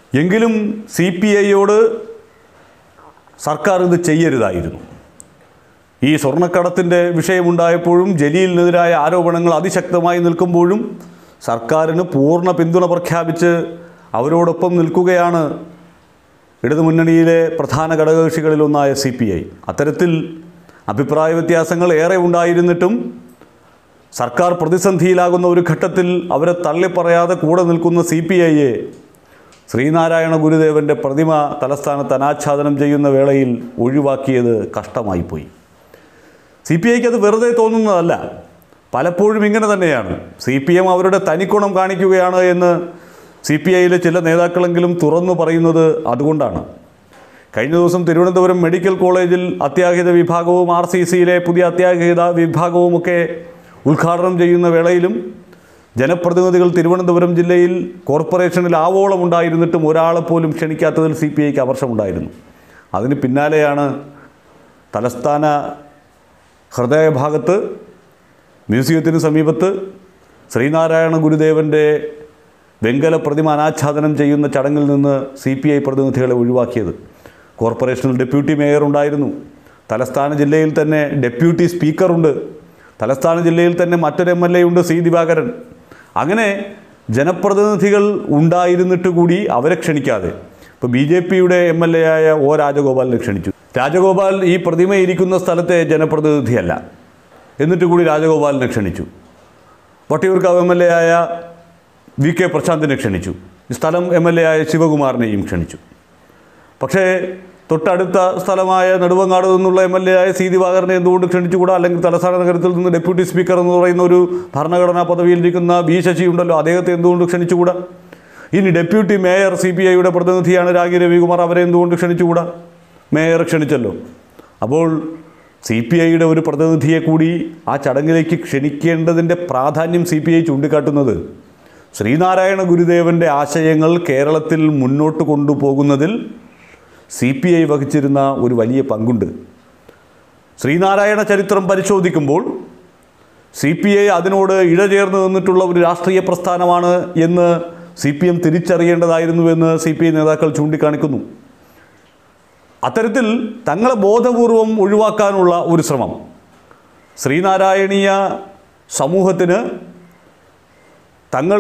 എങ്കിലും C P ഐയോട് സർക്കാർ ഇത് ചെയ്യരുതായിരുന്നു ഈ സ്വർണ്ണക്കടത്തിൻ്റെ വിഷയമുണ്ടായപ്പോഴും ജലീലിനെതിരായ ആരോപണങ്ങൾ അതിശക്തമായി നിൽക്കുമ്പോഴും സർക്കാരിന് പൂർണ്ണ പിന്തുണ പ്രഖ്യാപിച്ച് അവരോടൊപ്പം നിൽക്കുകയാണ് ഇടതുമുന്നണിയിലെ പ്രധാന ഘടകകക്ഷികളിലൊന്നായ സി പി ഐ അത്തരത്തിൽ അഭിപ്രായ വ്യത്യാസങ്ങൾ ഏറെ ഉണ്ടായിരുന്നിട്ടും സർക്കാർ പ്രതിസന്ധിയിലാകുന്ന ഒരു ഘട്ടത്തിൽ അവരെ തള്ളിപ്പറയാതെ കൂടെ നിൽക്കുന്ന സി പി ഐയെ ശ്രീനാരായണ ഗുരുദേവൻ്റെ പ്രതിമ തലസ്ഥാനത്ത് അനാച്ഛാദനം ചെയ്യുന്ന വേളയിൽ ഒഴിവാക്കിയത് കഷ്ടമായിപ്പോയി സി പി ഐക്ക് അത് വെറുതെ തോന്നുന്നതല്ല പലപ്പോഴും ഇങ്ങനെ തന്നെയാണ് സി പി എം അവരുടെ തനിക്കുണം കാണിക്കുകയാണ് എന്ന് സി പി ഐയിലെ ചില നേതാക്കളെങ്കിലും തുറന്നു പറയുന്നത് അതുകൊണ്ടാണ് കഴിഞ്ഞ ദിവസം തിരുവനന്തപുരം മെഡിക്കൽ കോളേജിൽ അത്യാഹിത വിഭാഗവും ആർ സി സിയിലെ പുതിയ അത്യാഹിത വിഭാഗവുമൊക്കെ ഉദ്ഘാടനം ചെയ്യുന്ന വേളയിലും ജനപ്രതിനിധികൾ തിരുവനന്തപുരം ജില്ലയിൽ കോർപ്പറേഷനിൽ ആവോളം ഉണ്ടായിരുന്നിട്ടും ഒരാളെ പോലും ക്ഷണിക്കാത്തതിൽ സി പി ഐക്ക് അവർഷമുണ്ടായിരുന്നു അതിന് പിന്നാലെയാണ് തലസ്ഥാന ഹൃദയഭാഗത്ത് മ്യൂസിയത്തിന് സമീപത്ത് ശ്രീനാരായണ ഗുരുദേവൻ്റെ വെങ്കല പ്രതിമ അനാച്ഛാദനം ചെയ്യുന്ന ചടങ്ങിൽ നിന്ന് സി പി ഐ പ്രതിനിധികളെ ഒഴിവാക്കിയത് കോർപ്പറേഷനിൽ ഡെപ്യൂട്ടി മേയർ ഉണ്ടായിരുന്നു തലസ്ഥാന ജില്ലയിൽ തന്നെ ഡെപ്യൂട്ടി സ്പീക്കറുണ്ട് തലസ്ഥാന ജില്ലയിൽ തന്നെ മറ്റൊരു എം എൽ എ ഉണ്ട് സി ദിവാകരൻ അങ്ങനെ ജനപ്രതിനിധികൾ ഉണ്ടായിരുന്നിട്ട് കൂടി അവരെ ക്ഷണിക്കാതെ ഇപ്പോൾ ബി ജെ പിയുടെ എം എൽ എ ആയ ഒ രാജഗോപാലിനെ ക്ഷണിച്ചു രാജഗോപാൽ ഈ പ്രതിമ ഇരിക്കുന്ന സ്ഥലത്തെ ജനപ്രതിനിധിയല്ല എന്നിട്ട് കൂടി രാജഗോപാലിനെ ക്ഷണിച്ചു വട്ടിയൂർക്കാവ് എം എൽ എ ആയ വി കെ പ്രശാന്തിനെ ക്ഷണിച്ചു സ്ഥലം എം എൽ എ ആയ ശിവകുമാറിനെയും ക്ഷണിച്ചു പക്ഷേ തൊട്ടടുത്ത സ്ഥലമായ Nedumangad M L L A ആയ സി ദിവാകരനെ എന്തുകൊണ്ട് ക്ഷണിച്ചുകൂടാ അല്ലെങ്കിൽ തലസ്ഥാന നഗരത്തിൽ നിന്ന് ഡെപ്യൂട്ടി സ്പീക്കർ എന്ന് പറയുന്ന ഒരു ഭരണഘടനാ പദവിയിലിരിക്കുന്ന ബി ശശി ഉണ്ടല്ലോ അദ്ദേഹത്തെ എന്തുകൊണ്ട് ക്ഷണിച്ചുകൂടാ ഇനി ഡെപ്യൂട്ടി മേയർ സി പി ഐയുടെ പ്രതിനിധിയാണ് രാഗി രവികുമാർ അവരെ എന്തുകൊണ്ട് ക്ഷണിച്ചുകൂടാ മേയർ ക്ഷണിച്ചല്ലോ അപ്പോൾ സി പി ഐയുടെ ഒരു പ്രതിനിധിയെ കൂടി ആ ചടങ്ങിലേക്ക് ക്ഷണിക്കേണ്ടതിൻ്റെ പ്രാധാന്യം സി പി ഐ ചൂണ്ടിക്കാട്ടുന്നത് ശ്രീനാരായണ ഗുരുദേവൻ്റെ ആശയങ്ങൾ കേരളത്തിൽ മുന്നോട്ട് കൊണ്ടുപോകുന്നതിൽ സി പി ഐ വഹിച്ചിരുന്ന ഒരു വലിയ പങ്കുണ്ട് ശ്രീനാരായണ ചരിത്രം പരിശോധിക്കുമ്പോൾ സി പി ഐ അതിനോട് ഇഴചേർന്ന് നിന്നിട്ടുള്ള ഒരു രാഷ്ട്രീയ പ്രസ്ഥാനമാണ് എന്ന് സി പി എം തിരിച്ചറിയേണ്ടതായിരുന്നുവെന്ന് സി പി ഐ നേതാക്കൾ ചൂണ്ടിക്കാണിക്കുന്നു അത്തരത്തിൽ തങ്ങളെ ബോധപൂർവം ഒഴിവാക്കാനുള്ള ഒരു ശ്രമം ശ്രീനാരായണീയ സമൂഹത്തിന് തങ്ങൾ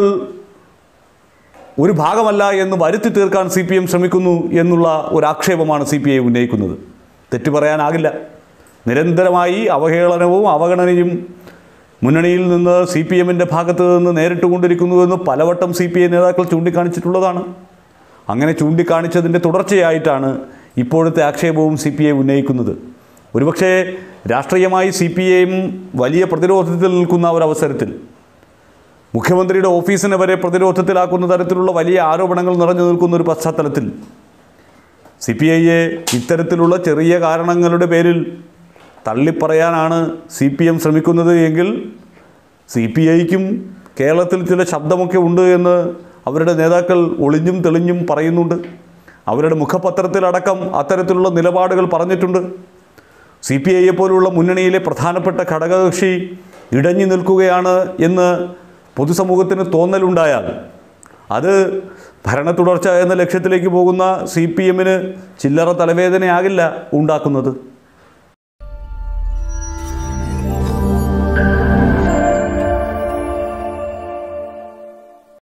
ഒരു ഭാഗമല്ല എന്ന് വരുത്തി തീർക്കാൻ സി പി എം ശ്രമിക്കുന്നു എന്നുള്ള ഒരു ആക്ഷേപമാണ് സി പി ഐ ഉന്നയിക്കുന്നത് തെറ്റു പറയാനാകില്ല നിരന്തരമായി അവഹേളനവും അവഗണനയും മുന്നണിയിൽ നിന്ന് സി പി എമ്മിൻ്റെ ഭാഗത്ത് നിന്ന് നേരിട്ട് കൊണ്ടിരിക്കുന്നുവെന്ന് പലവട്ടം സി പി ഐ നേതാക്കൾ ചൂണ്ടിക്കാണിച്ചിട്ടുള്ളതാണ് അങ്ങനെ ചൂണ്ടിക്കാണിച്ചതിൻ്റെ തുടർച്ചയായിട്ടാണ് ഇപ്പോഴത്തെ ആക്ഷേപവും സി പി ഐ ഉന്നയിക്കുന്നത് ഒരുപക്ഷേ രാഷ്ട്രീയമായി സി പി ഐയും വലിയ പ്രതിരോധത്തിൽ നിൽക്കുന്ന ഒരവസരത്തിൽ മുഖ്യമന്ത്രിയുടെ ഓഫീസിനെ വരെ പ്രതിരോധത്തിലാക്കുന്ന തരത്തിലുള്ള വലിയ ആരോപണങ്ങൾ നിറഞ്ഞു നിൽക്കുന്ന ഒരു പശ്ചാത്തലത്തിൽ സി പി ഐയെ ഇത്തരത്തിലുള്ള ചെറിയ കാരണങ്ങളുടെ പേരിൽ തള്ളിപ്പറയാനാണ് സി പി എം ശ്രമിക്കുന്നത് എങ്കിൽ സി പി ഐക്കും കേരളത്തിൽ ചില ശബ്ദമൊക്കെ ഉണ്ട് എന്ന് അവരുടെ നേതാക്കൾ ഒളിഞ്ഞും തെളിഞ്ഞും പറയുന്നുണ്ട് അവരുടെ മുഖപത്രത്തിലടക്കം അത്തരത്തിലുള്ള നിലപാടുകൾ പറഞ്ഞിട്ടുണ്ട് സി പി ഐയെ പോലുള്ള മുന്നണിയിലെ പ്രധാനപ്പെട്ട ഘടകകക്ഷി ഇടഞ്ഞു നിൽക്കുകയാണ് എന്ന് പൊതുസമൂഹത്തിന് തോന്നലുണ്ടായാൽ അത് ഭരണ തുടർച്ച എന്ന ലക്ഷ്യത്തിലേക്ക് പോകുന്ന സി പി എമ്മിന് ചില്ലറ തലവേദനയാകില്ല ഉണ്ടാക്കുന്നത്